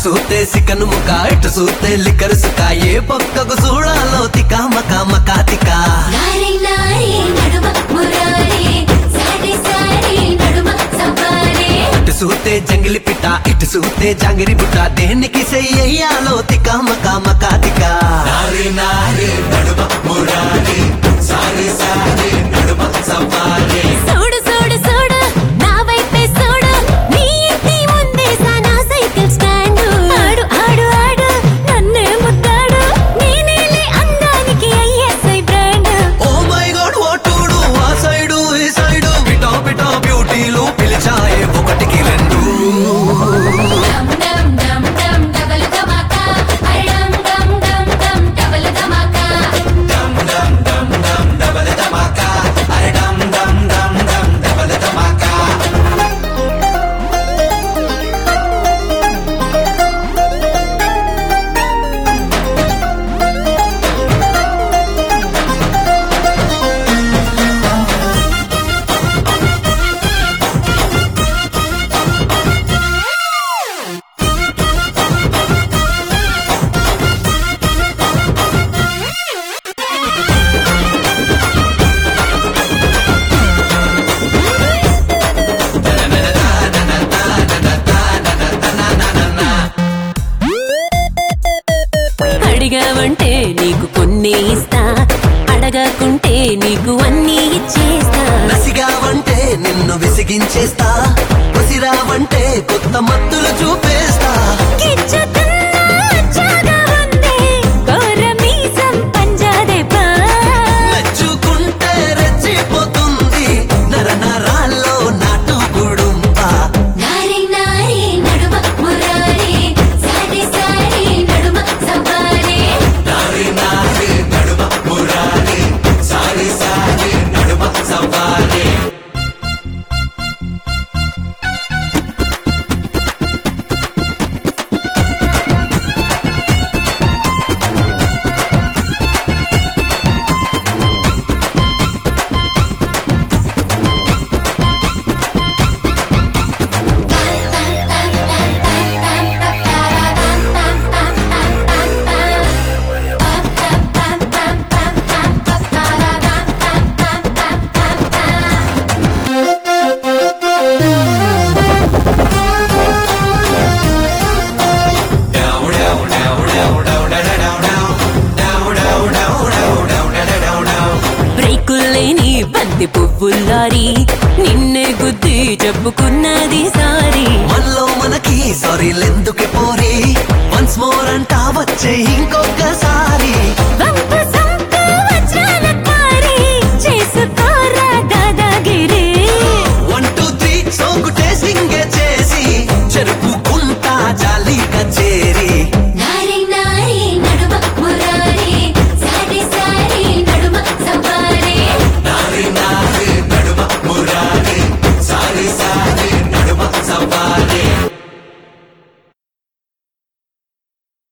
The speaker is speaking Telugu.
సూతే సికను ముక ఇటు సూతే లిక్కరు సుక ఏ పక్కకు చూడాలో తిక మక మకా తిక నారి నారి నడుమ మురారి సారి సారి నడుమ సవారి ఇటు సూతే జంగిలి పిట్ట ఇటు సూతే జాంగిరి బుట్ట దేనికి చెయ్యాలో తిక మక మకా తిక నారి నారి నడుమ మురారి సారి సారి నడుమ సవారి చూడు చూడు చూడు నా వైపే చూడు నీ ఇంటి ముందే సానా సైకిల్ స్టాండ్ ఆడు ఆడు ఆడు నన్నే ముద్దాడు నేనేలే అందానికి ISI brand oh my God ఓటుడు ఆ సైడు ఈ సైడు పిటా పిటా బ్యూటీలు పిలిచాయే ఒకటికి రెండు డమ్ డమ్ డమ్ డమ్ డబల్ ధమాకా అరే డమ్ డమ్ డమ్ డమ్ డబల్ ధమాకా డమ్ డమ్ డమ్ డమ్ డబల్ ధమాకా అరే డమ్ డమ్ డమ్ డమ్ డబల్ ధమాకా అడిగావంటే నీకు కొన్ని ఇస్తా అడగకుంటే నీకు అన్ని ఇచ్చేస్తా నసిగావంటే నిన్ను విసిగించేస్తా ఉసిరావంటే కొత్త మత్తులు చూపేస్తా కిచ్చుతున్నా అచ్చాగా ఉంది కోరమీసం పంజాదేపా మెచ్చుకుంటే రెచ్చిపోతుంది నర నరాల్లో నాటు గుడుంపా నారి నారి నడుమ మురారి సారి సారి నడుమ సవారి నారి నారి నడుమ మురారి సారి సారి నడుమ సవారి బ్రేకుల్లేని బంతి పువ్వుల్లారి నిన్నే గుద్ది చెప్పుకున్నది సారీ మనలో మనకి సారీలెందుకే పోరి వన్స్ మోర్ అంటా వచ్చే ఇంకొకసారి వంపు సంపు వజ్రాల కారి చేసుకోరా దాదాగిరి వన్ టూ త్రీ సోకుటే సింగే చేసి చెరుపుకుంటా జాలీగా చేరి నారి నారి నడుమ మురారి సారి సారి నడుమ సవారి నారి నారి నడుమ మురారి సారి సారి నడుమ సవారి